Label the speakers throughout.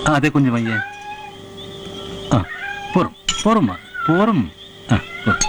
Speaker 1: അതെ കുഞ്ഞുമയ്യേ ആ പോറും പോറും വാ, പോറും ആ പോറും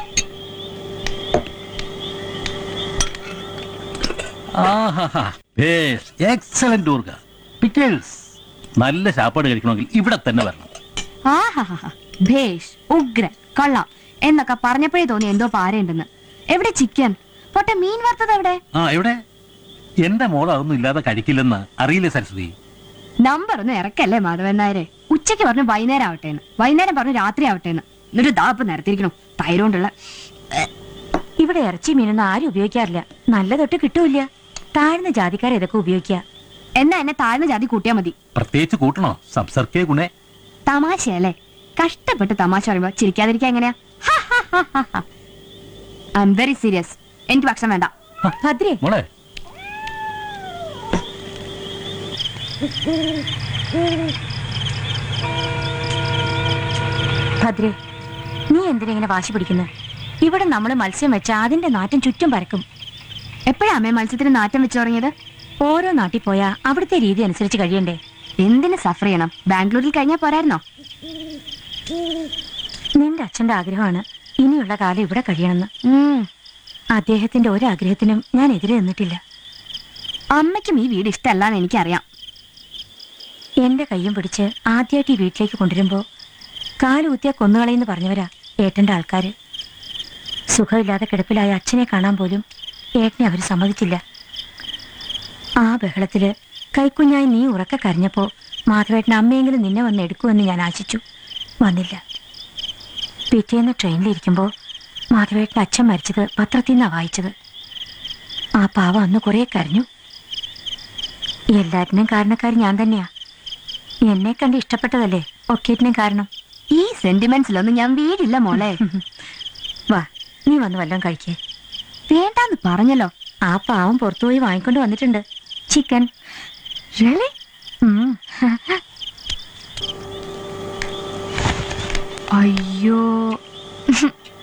Speaker 1: ആഹാഹാ ഭേഷ് എക്സലന്റ് ഊർഗ പിക്കിൾസ് നല്ല ശാപ്പാട് കഴിക്കണമെങ്കിൽ ഇവിടെ തന്നെ വരണം
Speaker 2: ആഹാഹാ ഭേഷ് ഉഗ്രൻ കൊള്ളാം എന്നൊക്കെ പറഞ്ഞപ്പോഴേ തോന്നി എന്തോ പാരയുണ്ടെന്ന് എവിടെ ചിക്കൻ പൊട്ടെ മീൻ വറുത്തത് എവിടെ
Speaker 1: ആ എവിടെ എന്റെ മോൾ അതൊന്നും ഇല്ലാതെ കഴിക്കില്ലെന്ന് അറിയില്ലേ സരസ്വതി
Speaker 2: നമ്പർ ഒന്ന് ഇറക്കല്ലേ മാധവൻ നായരെ ഉച്ചയ്ക്ക് പറഞ്ഞു വൈകുന്നേരം ആവട്ടെ എന്ന് വൈകുന്നേരം പറഞ്ഞു രാത്രി ആവട്ടെ എന്ന് എന്നിട്ട് ദാപ്പ് നിരത്തിരിക്കണം തൈരോണ്ടുള്ള
Speaker 3: ഇവിടെ ഇറച്ചി മീനൊന്നും ആരും ഉപയോഗിക്കാറില്ല നല്ല തൊട്ട് കിട്ടൂല താഴ്ന്ന ജാതിക്കാർ ഇതൊക്കെ ഉപയോഗിക്കുക
Speaker 2: എന്നാ എന്നെ താഴ്ന്ന ജാതി കൂട്ടിയാ മതി
Speaker 1: പ്രത്യേകിച്ച് കൂട്ടണോ സംസർക്കേ ഗുണേ
Speaker 2: തമാശയല്ലേ കഷ്ടപ്പെട്ട് തമാശ പറയുമ്പോ ചിരിക്കാതിരിക്കാൻ എങ്ങനെയാ ഐ എം വെരി സീരിയസ് എനിക്ക് ഭക്ഷണം വേണ്ട
Speaker 3: ഭദ്രേ
Speaker 1: മോളെ
Speaker 3: ഭദ്രേ നീ എന്തിനാ ഇങ്ങനെ വാശി പിടിക്കുന്നത് ഇവിടെ നമ്മൾ മത്സ്യം വെച്ച അതിന്റെ നാറ്റം ചുറ്റും പരക്കും
Speaker 2: എപ്പോഴാ അമ്മേ മത്സ്യത്തിന് നാറ്റം വെച്ചു തുടങ്ങിയത്
Speaker 3: ഓരോ നാട്ടിൽ പോയാ അവിടുത്തെ രീതി അനുസരിച്ച് കഴിയണ്ടേ
Speaker 2: എന്തിന് സഫർ ചെയ്യണം ബാംഗ്ലൂരിൽ കഴിഞ്ഞാ പോരായിരുന്നോ
Speaker 3: നിന്റെ അച്ഛന്റെ ആഗ്രഹമാണ് ഇനിയുള്ള കാലം ഇവിടെ കഴിയണമെന്ന്
Speaker 2: ഉം.
Speaker 3: അദ്ദേഹത്തിന്റെ ഒരാഗ്രഹത്തിനും ഞാൻ എതിരെ നിന്നിട്ടില്ല
Speaker 2: അമ്മയ്ക്കും ഈ വീട് ഇഷ്ടമല്ലാന്ന് എനിക്കറിയാം
Speaker 3: എന്റെ കയ്യും പിടിച്ച് ആദ്യമായിട്ട് ഈ വീട്ടിലേക്ക് കൊണ്ടുവരുമ്പോ കാലുകുത്തിയ കൊന്നുകളയെന്ന് പറഞ്ഞവരാ ഏട്ടന്റെ ആൾക്കാര് സുഖമില്ലാതെ കിടപ്പിലായ അച്ഛനെ കാണാൻ പോലും ഏട്ടനെ അവർ സമ്മതിച്ചില്ല ആ ബഹളത്തില് കൈക്കുഞ്ഞായി നീ ഉറക്കെ കരഞ്ഞപ്പോ മാധവേട്ടൻ അമ്മയെങ്കിലും നിന്നെ വന്ന് എടുക്കുമെന്ന് ഞാൻ ആശിച്ചു വന്നില്ല പിറ്റേന്ന് ട്രെയിനിലിരിക്കുമ്പോൾ മാധവേട്ടൻ അച്ഛൻ മരിച്ചത് പത്രത്തിൽ നിന്നാണ് വായിച്ചത് ആ പാവ അന്ന് കുറേ കരഞ്ഞു എല്ലാറ്റിനും കാരണക്കാരി ഞാൻ തന്നെയാ എന്നെ കണ്ട് ഇഷ്ടപ്പെട്ടതല്ലേ ഒക്കേറ്റിനും കാരണം
Speaker 2: ഈ സെന്റിമെന്റ്സിലൊന്നും ഞാൻ വീടില്ല മോളെ
Speaker 3: വാ നീ വന്ന് വല്ലതും കഴിക്കേ
Speaker 2: വേണ്ടാന്ന് പറഞ്ഞല്ലോ
Speaker 3: ആ പാവം പുറത്തുപോയി വാങ്ങിക്കൊണ്ട് വന്നിട്ടുണ്ട് ചിക്കൻ
Speaker 2: Really?
Speaker 3: ഉം.
Speaker 2: അയ്യോ